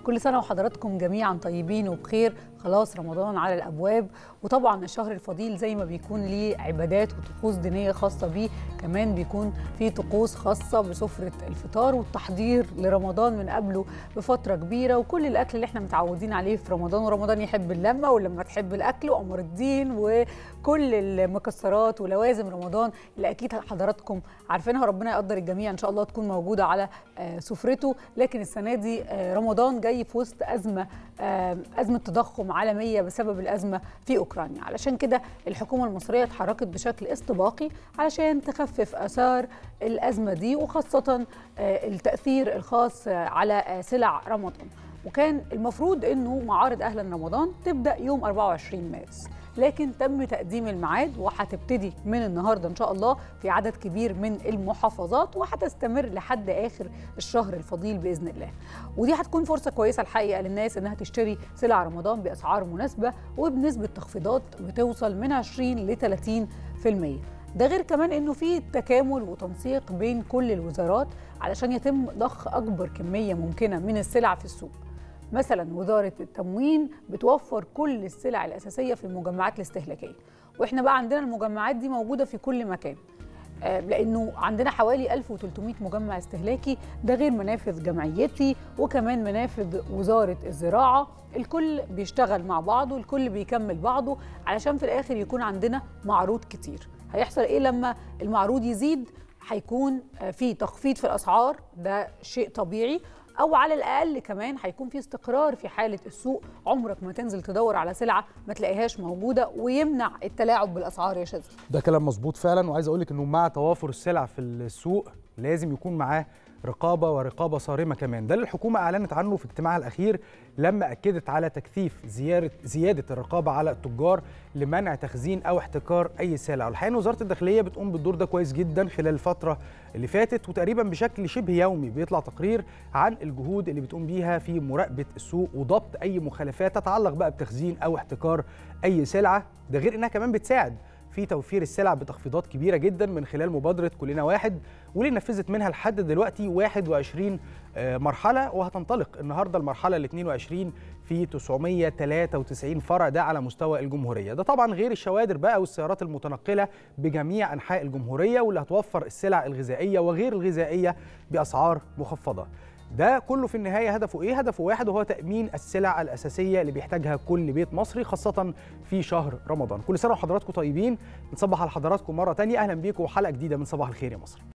كل سنة وحضراتكم جميعا طيبين وبخير خلاص رمضان على الأبواب وطبعا الشهر الفضيل زي ما بيكون ليه عبادات وطقوس دينية خاصة بيه كمان بيكون في طقوس خاصة بسفرة الفطار والتحضير لرمضان من قبله بفترة كبيرة وكل الأكل اللي احنا متعودين عليه في رمضان ورمضان يحب اللمة ولما تحب الأكل وأمر الدين وكل المكسرات ولوازم رمضان اللي أكيد حضراتكم عارفينها ربنا يقدر الجميع إن شاء الله تكون موجودة على سفرته لكن السنة دي رمضان جاي في وسط أزمة أزمة تضخم عالمية بسبب الأزمة في أوكرانيا علشان كده الحكومة المصرية اتحركت بشكل استباقي علشان تخفف آثار الأزمة دي وخاصة التأثير الخاص على سلع رمضان وكان المفروض انه معارض اهلا رمضان تبدا يوم 24 مارس لكن تم تقديم الميعاد وهتبتدي من النهارده ان شاء الله في عدد كبير من المحافظات وهتستمر لحد اخر الشهر الفضيل باذن الله ودي هتكون فرصه كويسه الحقيقه للناس انها تشتري سلع رمضان باسعار مناسبه وبنسبه تخفيضات بتوصل من 20 ل 30% ده غير كمان انه في تكامل وتنسيق بين كل الوزارات علشان يتم ضخ اكبر كميه ممكنه من السلع في السوق مثلا وزاره التموين بتوفر كل السلع الاساسيه في المجمعات الاستهلاكيه واحنا بقى عندنا المجمعات دي موجوده في كل مكان لانه عندنا حوالي 1300 مجمع استهلاكي ده غير منافذ جمعيتي وكمان منافذ وزاره الزراعه الكل بيشتغل مع بعضه الكل بيكمل بعضه علشان في الاخر يكون عندنا معروض كتير هيحصل ايه لما المعروض يزيد هيكون في تخفيض في الاسعار ده شيء طبيعي او على الاقل كمان هيكون في استقرار في حاله السوق عمرك ما تنزل تدور على سلعه ما تلاقيهاش موجوده ويمنع التلاعب بالاسعار يا شاذلي ده كلام مظبوط فعلا وعايز اقول لك انه مع توافر السلع في السوق لازم يكون معاه رقابه ورقابه صارمه كمان ده اللي الحكومه اعلنت عنه في اجتماعها الاخير لما اكدت على تكثيف زياده زياده الرقابه على التجار لمنع تخزين او احتكار اي سلع والحقيقه ان وزاره الداخليه بتقوم بالدور ده كويس جدا خلال الفتره اللي فاتت وتقريبا بشكل شبه يومي بيطلع تقرير عن الجهود اللي بتقوم بيها في مراقبه السوق وضبط اي مخالفات تتعلق بقى بتخزين او احتكار اي سلعه ده غير انها كمان بتساعد في توفير السلع بتخفيضات كبيره جدا من خلال مبادره كلنا واحد واللي نفذت منها لحد دلوقتي 21 مرحله وهتنطلق النهارده المرحله ال 22 في 993 فرع ده على مستوى الجمهوريه ده طبعا غير الشوادر بقى والسيارات المتنقله بجميع انحاء الجمهوريه واللي هتوفر السلع الغذائيه وغير الغذائيه باسعار مخفضه ده كله في النهايه هدفه ايه؟ هدفه واحد وهو تامين السلع الاساسيه اللي بيحتاجها كل بيت مصري خاصه في شهر رمضان. كل سنه وحضراتكم طيبين، نصبح على حضراتكم مره ثانيه اهلا بيكم وحلقه جديده من صباح الخير يا مصر.